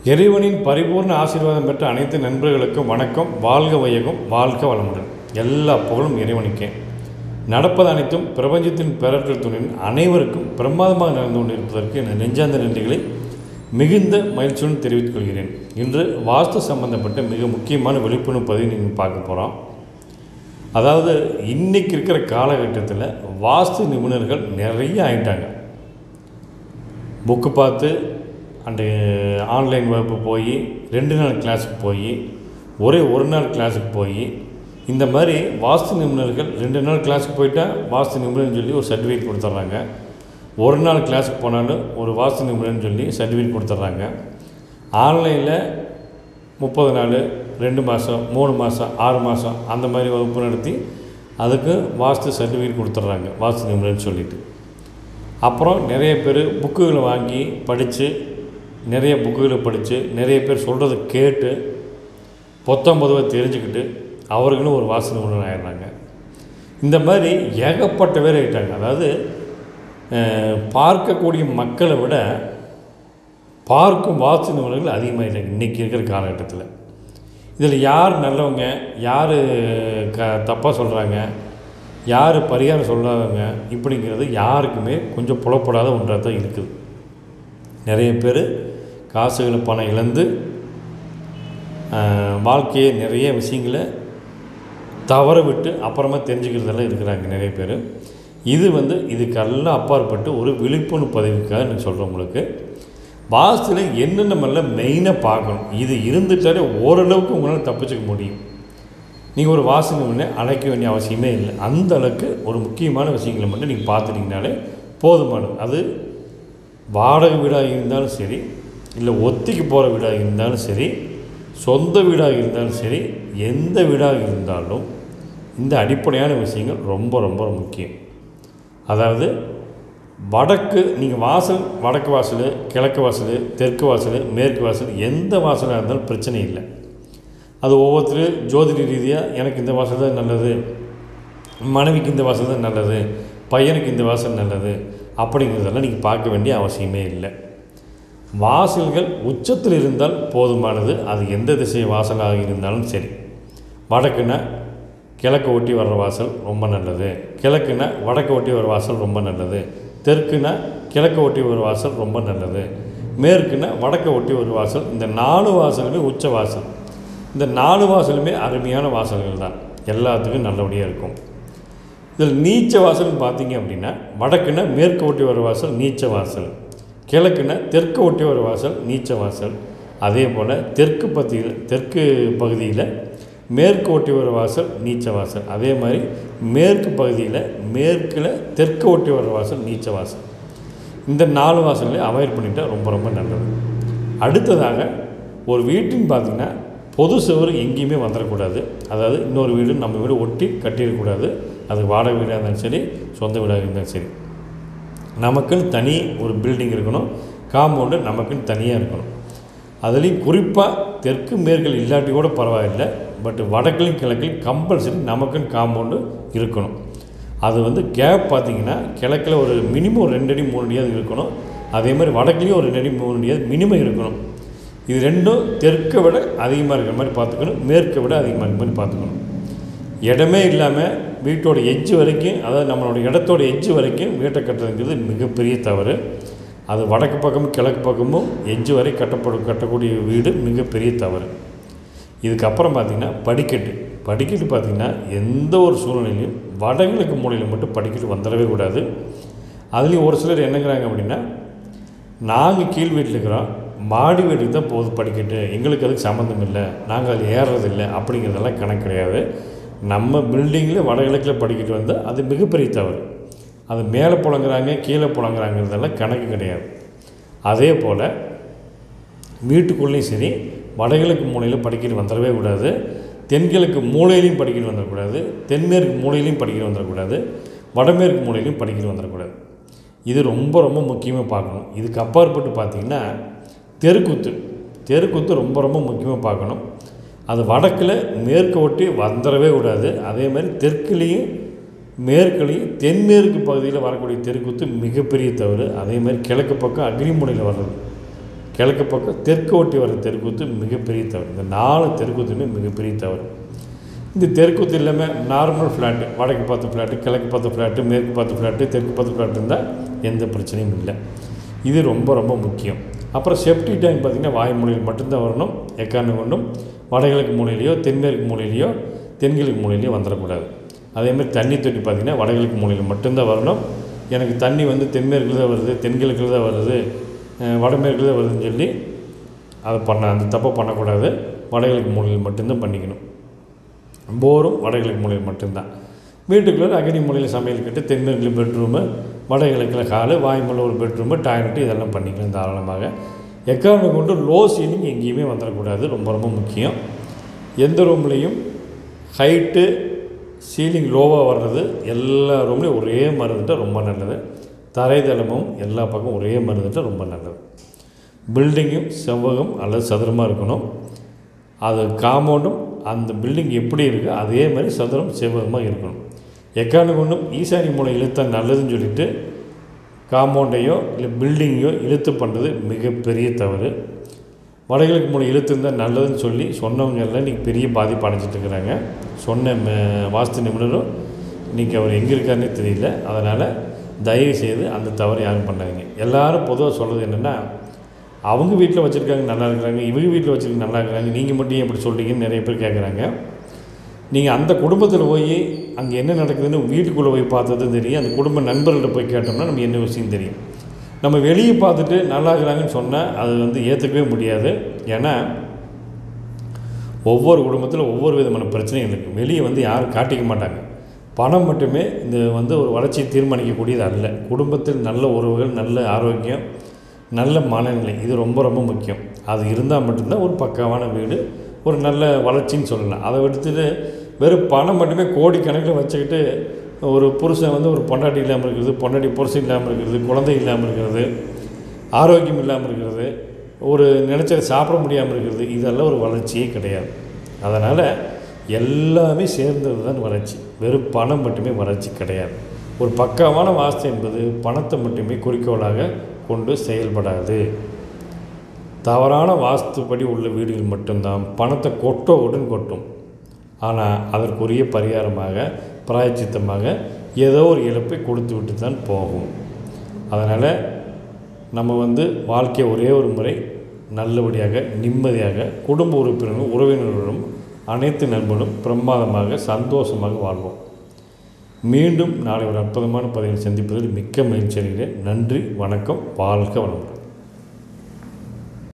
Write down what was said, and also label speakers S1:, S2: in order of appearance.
S1: இறைவனின் பரிபூர்ண ஆசீர்வாதம் பெற்ற அனைத்து நண்பர்களுக்கும் வணக்கம் வாழ்க வையகம் வாழ்க வளமுடன் எல்லா புகழும் இறைவனுக்கே நடப்பது அனைத்தும் பிரபஞ்சத்தின் பேரற்றல் துணியின் அனைவருக்கும் பிரமாதமாக நடந்து கொண்டிருப்பதற்கு என் நெஞ்சார்ந்த நன்றிகளை மிகுந்த மகிழ்ச்சியுடன் தெரிவித்துக் கொள்கிறேன் இன்று வாஸ்து சம்பந்தப்பட்ட மிக முக்கியமான விழிப்புணர்வு பதிவு நீங்கள் பார்க்க போகிறோம் அதாவது இன்றைக்கி இருக்கிற காலகட்டத்தில் வாஸ்து நிபுணர்கள் நிறைய ஆயிட்டாங்க புக்கு பார்த்து அண்டு ஆன்லைன் வகுப்பு போய் ரெண்டு நாள் கிளாஸுக்கு போய் ஒரே ஒரு நாள் கிளாஸுக்கு போய் இந்த மாதிரி வாஸ்து நிபுணர்கள் ரெண்டு நாள் கிளாஸுக்கு போயிட்டா வாஸ்து நிபுணர்னு சொல்லி ஒரு சர்டிஃபிகேட் கொடுத்துட்றாங்க ஒரு நாள் கிளாஸுக்கு போனாலும் ஒரு வாஸ்து நிபுணர்னு சொல்லி சர்டிஃபிகேட் கொடுத்துட்றாங்க ஆன்லைனில் முப்பது நாள் ரெண்டு மாதம் மூணு மாதம் ஆறு மாதம் அந்த மாதிரி வகுப்பு நடத்தி அதுக்கு வாஸ்து சர்டிஃபிகேட் கொடுத்துட்றாங்க வாஸ்து நிபுணர்னு சொல்லிட்டு அப்புறம் நிறைய பேர் புக்குகளை வாங்கி படித்து நிறைய புக்குகளை படித்து நிறைய பேர் சொல்கிறத கேட்டு பொத்தம் பொதுவாக தெரிஞ்சுக்கிட்டு அவர்களும் ஒரு வாசனை உணர்வு ஆயிடுறாங்க இந்த மாதிரி ஏகப்பட்ட பேர் ஆகிட்டாங்க அதாவது அஹ், பார்க்கக்கூடிய மக்களை விட பார்க்கும் வாசனை உணர்வுகள் அதிகமாகிட்டாங்க இன்றைக்கி இருக்கிற காலகட்டத்தில் இதில் யார் நல்லவங்க யார் க தப்பாக சொல்கிறாங்க யார் பரிகாரம் சொல்லாதவங்க இப்படிங்கிறது யாருக்குமே கொஞ்சம் புலப்படாத ஒன்றாக தான் இருக்குது நிறைய பேர் காசுகளை பணம் இழந்து ஆஹ், வாழ்க்கையை நிறைய விஷயங்களை தவற விட்டு அப்புறமா தெரிஞ்சுக்கிறதெல்லாம் இருக்கிறாங்க நிறைய பேர் இது வந்து இதுக்கெல்லாம் அப்பாற்பட்டு ஒரு விழிப்புணர்வு பதவிக்காக நான் சொல்கிறேன் உங்களுக்கு வாஸ்துல என்னென்ன மாதிரிலாம் மெயினாக பார்க்கணும் இது இருந்துட்டாலே ஓரளவுக்கு உங்களால் தப்பிச்சுக்க முடியும் நீங்கள் ஒரு வாசனை முன்னே அழைக்க வேண்டிய அவசியமே இல்லை அந்த அளவுக்கு ஒரு முக்கியமான விஷயங்களை மட்டும் நீங்கள் பார்த்துட்டிங்கனாலே போதுமானது அது வாடகை வீடாக இருந்தாலும் சரி இல்லை ஒத்திக்கு போகிற வீடாக இருந்தாலும் சரி சொந்த வீடாக இருந்தாலும் சரி எந்த வீடாக இருந்தாலும் இந்த அடிப்படையான விஷயங்கள் ரொம்ப ரொம்ப முக்கியம் அதாவது வடக்கு நீங்கள் வாசல் வடக்கு வாசல் கிழக்கு வாசல் தெற்கு வாசல் மேற்கு வாசல் எந்த வாசலாக இருந்தாலும் பிரச்சனை இல்லை அது ஒவ்வொருத்தரும் ஜோதிட ரீதியாக எனக்கு இந்த வாசல் தான் நல்லது மனைவிக்கு இந்த வாசல் தான் நல்லது பையனுக்கு இந்த வாசல் நல்லது அப்படிங்கிறதெல்லாம் நீங்கள் பார்க்க வேண்டிய அவசியமே இல்லை வாசல்கள் உச்சத்தில் இருந்தால் போதுமானது அது எந்த திசை வாசலாக இருந்தாலும் சரி வடக்குன்னா கிழக்கு ஒட்டி வர்ற வாசல் ரொம்ப நல்லது கிழக்குன்னா வடக்கு ஒட்டி வர வாசல் ரொம்ப நல்லது தெற்குனா கிழக்கு ஒட்டி வர வாசல் ரொம்ப நல்லது மேற்குன்னா வடக்கு ஒட்டி ஒரு வாசல் இந்த நாலு வாசலுமே உச்ச வாசல் இந்த நாலு வாசலுமே அருமையான வாசல்கள் தான் எல்லாத்துக்கும் நல்லபடியாக இருக்கும் இதில் நீச்ச வாசல்னு பார்த்தீங்க அப்படின்னா வடக்குன்னா மேற்கு ஒட்டி வர வாசல் நீச்ச வாசல் கிழக்குன்னா தெற்கு ஒட்டி வர வாசல் நீச்ச வாசல் அதே போல் தெற்கு பகுதியில் தெற்கு பகுதியில் மேற்கு ஒட்டி வர வாசல் நீச்ச வாசல் அதே மாதிரி மேற்கு பகுதியில் மேற்கில் தெற்கு ஒட்டி வர வாசல் நீச்ச வாசல் இந்த நாலு வாசல்லையும் அவாய்ட் பண்ணிட்டா ரொம்ப ரொம்ப நல்லது அடுத்ததாக ஒரு வீட்டுன்னு பார்த்திங்கன்னா பொது சுவர் எங்கேயுமே வந்துடக்கூடாது அதாவது இன்னொரு வீடு நம்ம வீடு ஒட்டி கட்டிடக்கூடாது அது வாடகை வீடாக இருந்தாலும் சரி சொந்த வீடாக இருந்தாலும் சரி நமக்குன்னு தனி ஒரு பில்டிங் இருக்கணும் காம்பவுண்டு நமக்குன்னு தனியாக இருக்கணும் அதுலேயும் குறிப்பாக தெற்கு மேற்கில் இல்லாட்டி கூட பரவாயில்லை பட் வடக்குலையும் கிழக்கிலையும் கம்பல்சரி நமக்குன்னு காம்பவுண்டு இருக்கணும் அது வந்து கேப் பார்த்தீங்கன்னா கிழக்கில் ஒரு மினிமம் ஒரு ரெண்டு அடி மூணு அடியாவது இருக்கணும் அதே மாதிரி வடக்குலேயும் ஒரு ரெண்டு அடி மூணு அடியாவது மினிமம் இருக்கணும் இது ரெண்டும் தெற்கை விட அதிகமாக இருக்கிற மாதிரி பார்த்துக்கணும் மேற்கை விட அதிகமாக இருக்கிற மாதிரி பார்த்துக்கணும் இடமே இல்லாமல் வீட்டோட எட்ஜ் வரைக்கும் அதாவது நம்மளோட இடத்தோட எட்ஜ் வரைக்கும் வீட்டை கட்டுறதுங்கிறது மிகப்பெரிய தவறு அது வடக்கு பக்கமும் கிழக்கு பக்கமும் எட்ஜ் வரை கட்டப்படும் கட்டக்கூடிய வீடு மிகப்பெரிய தவறு இதுக்கப்புறம் பார்த்திங்கன்னா படிக்கட்டு படிக்கட்டு பார்த்திங்கன்னா எந்த ஒரு சூழ்நிலையிலையும் வடகிழக்கு மூலையில் மட்டும் படிக்கட்டு வந்துடவே கூடாது அதுலேயும் ஒரு சிலர் என்னங்கிறாங்க அப்படின்னா நாங்கள் கீழ் வீட்டில் இருக்கிறோம் மாடி வீட்டுக்கு தான் போகுது படிக்கட்டு எங்களுக்கு அதுக்கு சம்மந்தம் இல்லை நாங்கள் அது ஏறுறதில்லை அப்படிங்கிறதெல்லாம் கணக்கு கிடையாது நம்ம பில்டிங்கில் வடகிழக்கில் படிக்கட்டு வந்தால் அது மிகப்பெரிய தவறு அது மேலே புழங்குறாங்க கீழே புழங்குறாங்கிறதெல்லாம் கணக்கு கிடையாது அதே போல் வீட்டுக்குள்ளேயும் சரி வடகிழக்கு மூலையில் படிக்கட்டு வந்துடவே கூடாது தென்கிழக்கு மூலையிலையும் படிக்கட்டு வந்துடக்கூடாது தென்மேற்கு மூலையிலையும் படிக்கட்டு வந்துடக்கூடாது வடமேற்கு மூலையிலையும் படிக்கட்டு வந்துடக்கூடாது இது ரொம்ப ரொம்ப முக்கியமாக பார்க்கணும் இதுக்கு அப்பாற்பட்டு பார்த்திங்கன்னா தெருக்குத்து தெருக்குத்து ரொம்ப ரொம்ப முக்கியமாக பார்க்கணும் அது வடக்கில் மேற்கு ஒட்டி வந்துடவே கூடாது அதே மாதிரி தெற்குலேயும் மேற்குலேயும் தென்மேற்கு பகுதியில் வரக்கூடிய தெருக்குத்து மிகப்பெரிய தவறு அதே மாதிரி கிழக்கு பக்கம் அக்னிமுனையில் வர்றது கிழக்கு பக்கம் தெற்கு ஒட்டி வர தெருக்கூத்து மிகப்பெரிய தவறு இந்த நாலு தெருக்கூத்துமே மிகப்பெரிய தவறு இந்த தெருக்கூத்து இல்லாமல் நார்மல் ஃப்ளாட்டு வடக்கு பார்த்த ஃப்ளாட்டு கிழக்கு பார்த்த ஃப்ளாட்டு மேற்கு பார்த்த ஃப்ளாட்டு தெற்கு பார்த்த ஃப்ளாட்டு இருந்தால் எந்த பிரச்சனையும் இல்லை இது ரொம்ப ரொம்ப முக்கியம் அப்புறம் செப்டி டேங்க் பார்த்திங்கன்னா வாய் மூலையில் மட்டும்தான் வரணும் எக்காரணம் கொண்டும் வடகிழக்கு மூலையிலையோ தென்மேற்கு மூலையிலையோ தென்கிழக்கு மூலையிலையோ வந்துடக்கூடாது அதேமாதிரி தண்ணி தொட்டி பார்த்திங்கன்னா வடகிழக்கு மூலையில் மட்டும்தான் வரணும் எனக்கு தண்ணி வந்து தென்மேற்கில் தான் வருது தென்கிழக்கில் தான் வருது அஹ் வடமேற்கில் தான் வருதுன்னு சொல்லி அதை பண்ண அந்த தப்பை பண்ணக்கூடாது வடகிழக்கு மூலையில் மட்டும்தான் பண்ணிக்கணும் போரும் வடகிழக்கு மூலையில் மட்டும்தான் வீட்டுக்குள்ளே அக்னி மூலையில் சமையல் கட்டு தென்மேற்கில் பெட்ரூமு வடகிழக்கில் ஹாலு வாய்மூல ஒரு பெட்ரூமு டாய்லெட்டு இதெல்லாம் பண்ணிக்கலாம் தாராளமாக எக்காரணம் கொண்டு லோ சீலிங் எங்கேயுமே வந்துடக்கூடாது ரொம்ப ரொம்ப முக்கியம் எந்த ரூம்லேயும் ஹைட்டு சீலிங் லோவாக வர்றது எல்லா ரூம்லேயும் ஒரே மாதிரி இருந்துட்டால் ரொம்ப நல்லது தரைதளமும் எல்லா பக்கம் ஒரே மாதிரி இருந்துட்டால் ரொம்ப நல்லது பில்டிங்கும் செவ்வகம் அல்லது சதுரமாக இருக்கணும் அது காம்பவுண்டும் அந்த பில்டிங் எப்படி இருக்கோ அதே மாதிரி சதுரம் செவ்வகமாக இருக்கணும் எக்காரணம் கொண்டும் ஈசானி மூலை இழுத்தா நல்லதுன்னு சொல்லிட்டு காம்பவுண்டையோ இல்லை பில்டிங்கையோ இழுத்து பண்ணுறது மிகப்பெரிய தவறு வடகிழக்கு மூலை இழுத்துருந்தால் நல்லதுன்னு சொல்லி சொன்னவங்க எல்லாம் இன்றைக்கி பெரிய பாதிப்பு அடைஞ்சிட்டு இருக்கிறாங்க சொன்ன ம- வாஸ்து நிபுணரும் இன்றைக்கி அவர் எங்கே இருக்காருன்னே தெரியல அதனால் தயவு செய்து அந்த தவறு யாரும் பண்ணாதீங்க எல்லாரும் பொதுவாக சொல்கிறது என்னென்னா அவங்க வீட்டில் வச்சுருக்காங்க நல்லா இருக்கிறாங்க இவங்க வீட்டில் வச்சுருக்காங்க நல்லா இருக்கிறாங்க நீங்கள் மட்டும் ஏன் இப்படி சொல்கிறீங்கன்னு நிறைய பேர் கேட்குறாங்க நீங்கள் அந்த குடும்பத்தில் போய் அங்கே என்ன நடக்குதுன்னு வீட்டுக்குள்ளே போய் பார்த்ததும் தெரியும் அந்த குடும்ப நண்பர்கள்ட்ட போய் கேட்டோம்னா நம்ம என்ன விஷயம் தெரியும் நம்ம வெளியே பார்த்துட்டு நல்லா இருக்கிறாங்கன்னு சொன்னால் அது வந்து ஏற்றுக்கவே முடியாது ஏன்னா ஒவ்வொரு குடும்பத்தில் ஒவ்வொரு விதமான பிரச்சனைகள் இருக்குது வெளியே வந்து யாரும் காட்டிக்க மாட்டாங்க பணம் மட்டுமே இந்த வந்து ஒரு வளர்ச்சியை தீர்மானிக்கக்கூடியது அல்ல குடும்பத்தில் நல்ல உறவுகள் நல்ல ஆரோக்கியம் நல்ல மனநிலை இது ரொம்ப ரொம்ப முக்கியம் அது இருந்தால் மட்டும்தான் ஒரு பக்காவான வீடு ஒரு நல்ல வளர்ச்சின்னு சொல்லலாம் அதை விடுத்துட்டு வெறும் பணம் மட்டுமே கோடிக்கணக்கில் வச்சுக்கிட்டு ஒரு புருஷன் வந்து ஒரு பொண்டாட்டி இல்லாமல் இருக்கிறது பொண்டாட்டி புருஷன் இல்லாமல் இருக்கிறது குழந்தை இல்லாமல் இருக்கிறது ஆரோக்கியம் இல்லாமல் இருக்கிறது ஒரு நினச்சதை சாப்பிட முடியாமல் இருக்கிறது இதெல்லாம் ஒரு வளர்ச்சியே கிடையாது அதனால் எல்லாமே சேர்ந்தது தான் வளர்ச்சி வெறும் பணம் மட்டுமே வளர்ச்சி கிடையாது ஒரு பக்காவான வாஸ்து என்பது பணத்தை மட்டுமே குறிக்கோளாக கொண்டு செயல்படாது தவறான வாஸ்துப்படி உள்ள வீடுகள் மட்டும்தான் பணத்தை கொட்ட உடன் கொட்டும் ஆனால் அதற்குரிய பரிகாரமாக பிராயச்சித்தமாக ஏதோ ஒரு இழப்பை கொடுத்து விட்டு தான் போகும் அதனால் நம்ம வந்து வாழ்க்கையை ஒரே ஒரு முறை நல்லபடியாக நிம்மதியாக குடும்ப உறுப்பினர்களும் உறவினர்களும் அனைத்து நண்பர்களும் பிரமாதமாக சந்தோஷமாக வாழ்வோம் மீண்டும் நாளை ஒரு அற்புதமான பதிவில் சந்திப்பதில் மிக்க மகிழ்ச்சி அடைகிறேன் நன்றி வணக்கம் வாழ்க வளமுடன்